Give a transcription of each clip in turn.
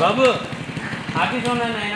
బాబు office ఉన్నాను ఆయన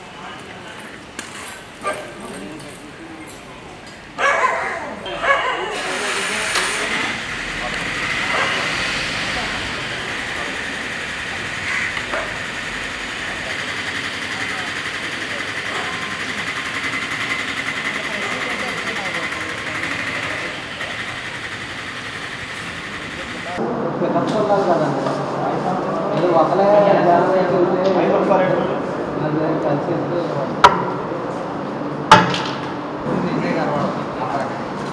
కట్టుకుంటారు కదండి ఏదో ఒకలే ధ్యానం వెళ్తే అదే కలిసి వెళ్తే నీట్గా కనబడదు.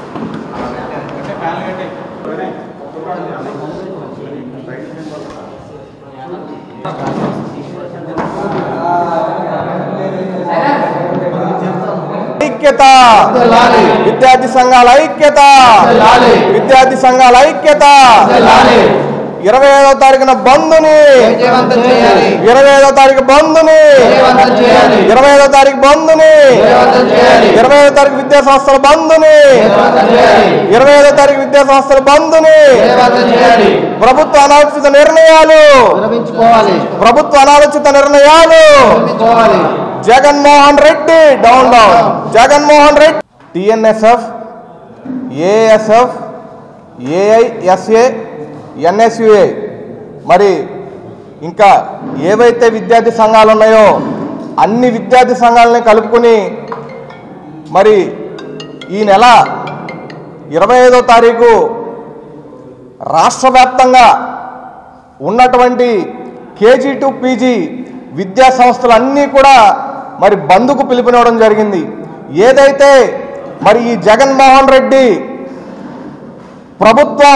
ఐక్యత విద్యార్థి సంఘాల ఐక్యత విద్యార్థి సంఘాల ఐక్యత ఇరవై ఐదో తారీఖున బంధుని విజయవంతం చేయాలి ఇరవై ఐదో తారీఖు బంధుని విజయవంతం చేయాలి ఇరవై ఐదో తారీఖు బంధుని విజయవంతం చేయాలి ఇరవై ఐదో తారీఖు విద్యా సంస్థల బంధుని విజయవంతం చేయాలి ఇరవై ఐదో తారీఖు విద్యా సంస్థల బంధుని విజయవంతం చేయాలి ప్రభుత్వ అనాలోచిత నిర్ణయాలు విరమించుకోవాలి ప్రభుత్వ అనాలోచిత నిర్ణయాలు విరమించుకోవాలి Jaganmohan Reddy down down Jaganmohan Reddy TNSF ASF AISA NSUA మరి ఇంకా ఏవైతే విద్యార్థి సంఘాలు ఉన్నాయో అన్ని విద్యార్థి సంఘాలని కలుపుకొని మరి ఈ నెల ఇరవై ఐదో తారీఖు రాష్ట్ర వ్యాప్తంగా ఉన్నటువంటి కేజీ టు పీజీ విద్యా సంస్థలు అన్నీ కూడా మరి బంధుకు పిలుపునివ్వడం జరిగింది ఏదైతే మరి ఈ జగన్మోహన్ రెడ్డి ప్రభుత్వం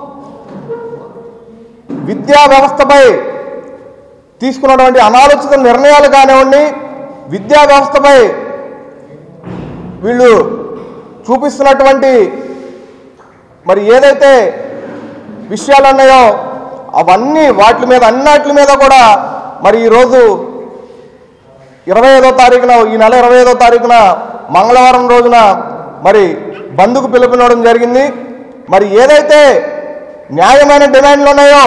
విద్యా వ్యవస్థపై తీసుకున్నటువంటి అనాలోచిత నిర్ణయాలు కానివ్వండి విద్యా వ్యవస్థపై వీళ్ళు చూపిస్తున్నటువంటి మరి ఏదైతే విషయాలు ఉన్నాయో అవన్నీ వాటి మీద అన్నిటి మీద కూడా మరి ఈరోజు ఇరవై ఐదో తారీఖున ఈ నెల ఇరవై ఐదో తారీఖున మంగళవారం రోజున మరి బంధుకు పిలుపునివ్వడం జరిగింది మరి ఏదైతే న్యాయమైన డిమాండ్లు ఉన్నాయో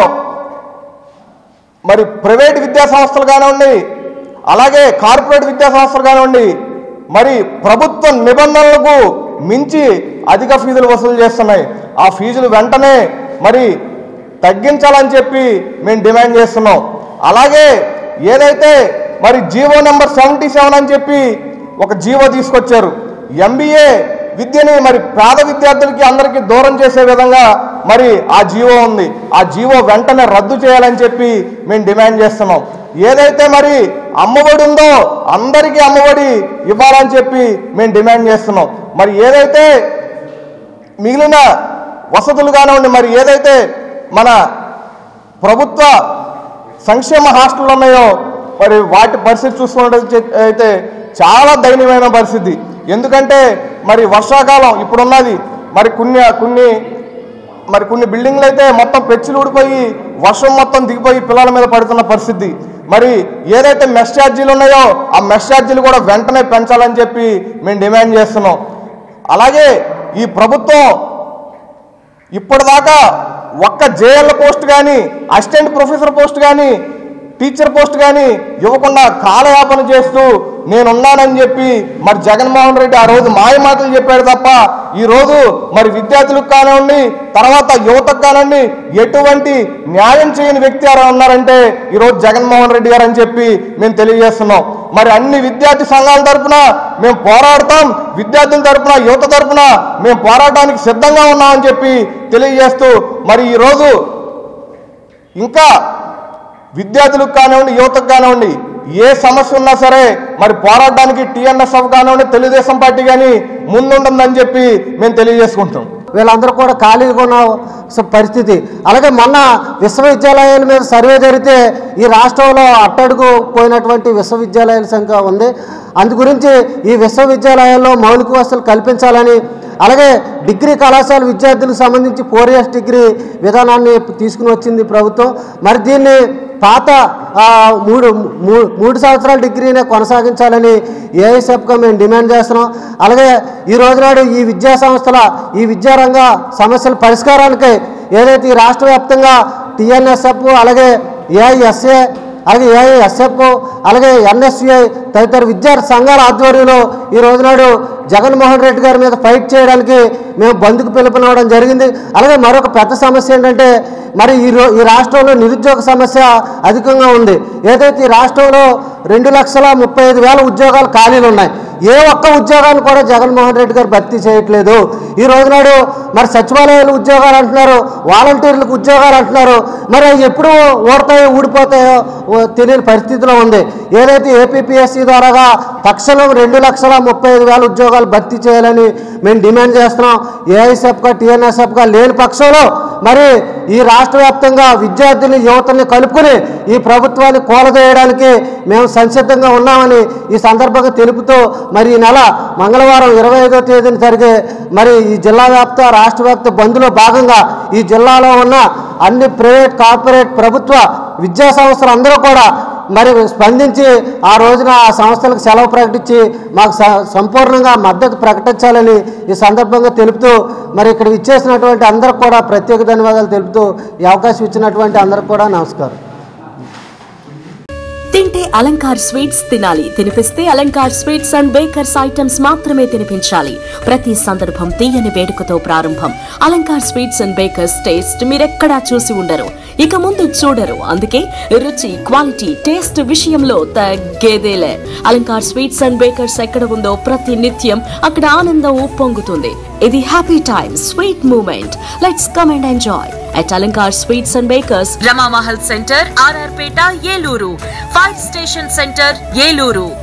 మరి ప్రైవేట్ విద్యా సంస్థలు కానివ్వండి అలాగే కార్పొరేట్ విద్యా సంస్థలు కానివ్వండి మరి ప్రభుత్వ నిబంధనలకు మించి అధిక ఫీజులు వసూలు చేస్తున్నాయి ఆ ఫీజులు వెంటనే మరి తగ్గించాలని చెప్పి మేము డిమాండ్ చేస్తున్నాం అలాగే ఏదైతే మరి జీవో నెంబర్ సెవెంటీ సెవెన్ అని చెప్పి ఒక జీవో తీసుకొచ్చారు ఎంబీఏ విద్యని మరి పేద విద్యార్థులకి అందరికీ దూరం చేసే విధంగా మరి ఆ జీవో ఉంది ఆ జీవో వెంటనే రద్దు చేయాలని చెప్పి మేము డిమాండ్ చేస్తున్నాం ఏదైతే మరి అమ్మఒడి ఉందో అందరికీ అమ్మఒడి ఇవ్వాలని చెప్పి మేము డిమాండ్ చేస్తున్నాం మరి ఏదైతే మిగిలిన వసతులు కానివ్వండి మరి ఏదైతే మన ప్రభుత్వ సంక్షేమ హాస్టళ్ళు ఉన్నాయో మరి వాటి పరిస్థితి చూసుకున్నట్టు అయితే చాలా దయనీయమైన పరిస్థితి ఎందుకంటే మరి వర్షాకాలం ఇప్పుడున్నది మరి కొన్ని కొన్ని మరి కొన్ని బిల్డింగ్లు అయితే మొత్తం పెచ్చులు ఊడిపోయి వర్షం మొత్తం దిగిపోయి పిల్లల మీద పడుతున్న పరిస్థితి మరి ఏదైతే మెస్ ఛార్జీలు ఉన్నాయో ఆ మెస్ ఛార్జీలు కూడా వెంటనే పెంచాలని చెప్పి మేము డిమాండ్ చేస్తున్నాం అలాగే ఈ ప్రభుత్వం ఇప్పటిదాకా ఒక్క జేఎల్ పోస్ట్ కానీ అసిస్టెంట్ ప్రొఫెసర్ పోస్ట్ కానీ టీచర్ పోస్ట్ కానీ ఇవ్వకుండా కాలయాపన చేస్తూ నేనున్నానని చెప్పి మరి జగన్మోహన్ రెడ్డి ఆ రోజు మాయ మాటలు చెప్పాడు తప్ప ఈ రోజు మరి విద్యార్థులకు కానివ్వండి తర్వాత యువతకు కానివ్వండి ఎటువంటి న్యాయం చేయని వ్యక్తి ఎవరైనా ఉన్నారంటే ఈరోజు జగన్మోహన్ రెడ్డి గారు అని చెప్పి మేము తెలియజేస్తున్నాం మరి అన్ని విద్యార్థి సంఘాల తరపున మేము పోరాడతాం విద్యార్థుల తరపున యువత తరపున మేము పోరాటానికి సిద్ధంగా ఉన్నామని చెప్పి తెలియజేస్తూ మరి ఈరోజు ఇంకా విద్యార్థులకు కానివ్వండి యువతకు కానివ్వండి ఏ సమస్య ఉన్నా సరే మరి పోరాడడానికి టీఎన్ఎస్ఎఫ్ కానివ్వండి తెలుగుదేశం పార్టీ కానీ ముందుంటుందని చెప్పి మేము తెలియజేసుకుంటాం వీళ్ళందరూ కూడా ఖాళీగా ఉన్న స- పరిస్థితి అలాగే మొన్న విశ్వవిద్యాలయాల మీద సర్వే జరిగితే ఈ రాష్ట్రంలో అట్టడుగు పోయినటువంటి విశ్వవిద్యాలయాల సంఖ్య ఉంది అందు గురించి ఈ విశ్వవిద్యాలయాల్లో మౌలిక వసతులు కల్పించాలని అలాగే డిగ్రీ కళాశాల విద్యార్థులకు సంబంధించి ఫోర్ ఇయర్స్ డిగ్రీ విధానాన్ని తీసుకుని వచ్చింది ప్రభుత్వం మరి దీన్ని పాత ఆ, మూడు మూ- మూడు సంవత్సరాల డిగ్రీనే కొనసాగించాలని ఏఐసెఫ్గా మేము డిమాండ్ చేస్తున్నాం అలాగే ఈ రోజునాడు ఈ విద్యా సంస్థల ఈ విద్యారంగ సమస్యల పరిష్కారానికి ఏదైతే ఈ రాష్ట్ర వ్యాప్తంగా టీఎన్ఎస్ఎఫ్ అలాగే ఏఐఎస్ఏ అలాగే ఏఐఎస్ఎఫ్ అలాగే ఎన్ఎస్యుఐ తదితర విద్యార్థి సంఘాల ఆధ్వర్యంలో ఈ రోజునాడు జగన్మోహన్ రెడ్డి గారి మీద ఫైట్ చేయడానికి మేము బంధుకు పిలుపునివ్వడం జరిగింది అలాగే మరొక పెద్ద సమస్య ఏంటంటే మరి ఈ రో ఈ రాష్ట్రంలో నిరుద్యోగ సమస్య అధికంగా ఉంది ఏదైతే ఈ రాష్ట్రంలో రెండు లక్షల ముప్పై ఐదు వేల ఉద్యోగాలు ఖాళీలు ఉన్నాయి ఏ ఒక్క ఉద్యోగాన్ని కూడా జగన్మోహన్ రెడ్డి గారు భర్తీ చేయట్లేదు ఈ రోజునాడు మరి సచివాలయాలు ఉద్యోగాలు అంటున్నారు వాలంటీర్లకు ఉద్యోగాలు అంటున్నారు మరి అవి ఎప్పుడు ఊడతాయో ఊడిపోతాయో ఓ తెలియని పరిస్థితిలో ఉంది ఏదైతే ఏపీపీఎస్సీ ద్వారాగా తక్షణం రెండు లక్షల ముప్పై ఐదు వేల ఉద్యోగాలు భర్తీ చేయాలని మేము డిమాండ్ చేస్తున్నాం ఏఐసెఫ్గా టీఎన్ఎస్ఎఫ్గా లేని పక్షంలో మరి ఈ రాష్ట్ర వ్యాప్తంగా విద్యార్థులు యువతని కలుపుకొని ఈ ప్రభుత్వాన్ని కూలదోయడానికి మేము సంసిద్ధంగా ఉన్నామని ఈ సందర్భంగా తెలుపుతూ మరి ఈ నెల మంగళవారం ఇరవై ఐదో తేదీన జరిగే మరి ఈ జిల్లా వ్యాప్త రాష్ట్ర వ్యాప్త బంద్లో భాగంగా ఈ జిల్లాలో ఉన్న అన్ని ప్రైవేట్ కార్పొరేట్ ప్రభుత్వ విద్యా సంస్థలు అందరూ కూడా మరి స్పందించి ఆ రోజున ఆ సంస్థలకు సెలవు ప్రకటించి మాకు స- సంపూర్ణంగా మద్దతు ప్రకటించాలని ఈ సందర్భంగా తెలుపుతూ మరి ఇక్కడ ఇచ్చేసినటువంటి అందరికి కూడా ప్రత్యేక ధన్యవాదాలు తెలుపుతూ ఈ అవకాశం ఇచ్చినటువంటి అందరికి కూడా నమస్కారం తింటే అలంకార్ స్వీట్స్ తినాలి తినిపిస్తే Alankar sweets and bakers items మాత్రమే తినిపించాలి ప్రతి సందర్భం తీయని వేడుకతో ప్రారంభం Alankar sweets and bakers taste మీరెక్కడా చూసి ఉండరు ఇక ముందు చూడరు అందుకే రుచి క్వాలిటీ టేస్ట్ విషయంలో తగ్గేదేలే అలంకార్ స్వీట్స్ అండ్ బేకర్స్ ఎక్కడ ఉందో ప్రతి నిత్యం అక్కడ ఆనందం ఉప్పొంగుతుంది ఇది happy time sweet moment let's come and enjoy at Alankar Sweets and Bakers, Rama Mahal Center, RR Peta, Yeluru, Fire Station Center, Yeluru.